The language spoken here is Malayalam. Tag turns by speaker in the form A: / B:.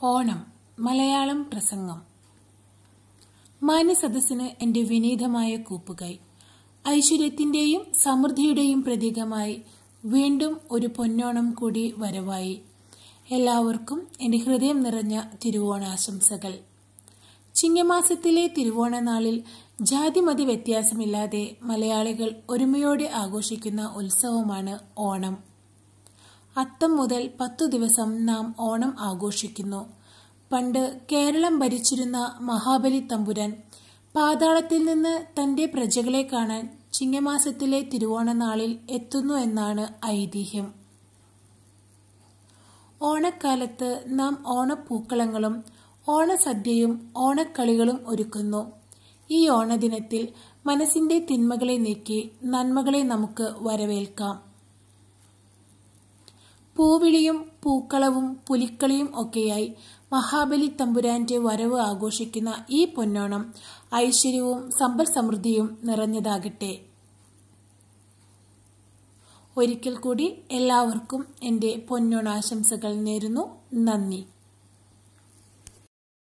A: ഓണം മലയാളം പ്രസംഗം മാന്യസദസ്സിന് എന്റെ വിനീതമായ കൂപ്പുകൈ ഐശ്വര്യത്തിന്റെയും സമൃദ്ധിയുടെയും പ്രതീകമായി വീണ്ടും ഒരു പൊന്നോണം കൂടി വരവായി എല്ലാവർക്കും എന്റെ ഹൃദയം നിറഞ്ഞ തിരുവോണാശംസകൾ ചിങ്ങമാസത്തിലെ തിരുവോണ നാളിൽ ജാതിമതി വ്യത്യാസമില്ലാതെ മലയാളികൾ ഒരുമയോടെ ആഘോഷിക്കുന്ന ഉത്സവമാണ് ഓണം അത്തം മുതൽ പത്തു ദിവസം നാം ഓണം ആഘോഷിക്കുന്നു പണ്ട് കേരളം ഭരിച്ചിരുന്ന മഹാബലി തമ്പുരാൻ പാതാളത്തിൽ നിന്ന് തന്റെ പ്രജകളെ കാണാൻ ചിങ്ങമാസത്തിലെ തിരുവോണ നാളിൽ എത്തുന്നു എന്നാണ് ഐതിഹ്യം ഓണക്കാലത്ത് നാം ഓണപ്പൂക്കളങ്ങളും ഓണസദ്യയും ഓണക്കളികളും ഒരുക്കുന്നു ഈ ഓണദിനത്തിൽ മനസ്സിന്റെ തിന്മകളെ നീക്കി നന്മകളെ നമുക്ക് വരവേൽക്കാം പൂവിളിയും പൂക്കളവും പുലിക്കളിയും ഒക്കെയായി മഹാബലി തമ്പുരാന്റെ വരവ് ആഘോഷിക്കുന്ന ഈ പൊന്നോണം ഐശ്വര്യവും സമ്പൽ സമൃദ്ധിയും നിറഞ്ഞതാകട്ടെ ഒരിക്കൽ കൂടി എല്ലാവർക്കും എൻ്റെ പൊന്നോണാശംസകൾ നേരുന്നു നന്ദി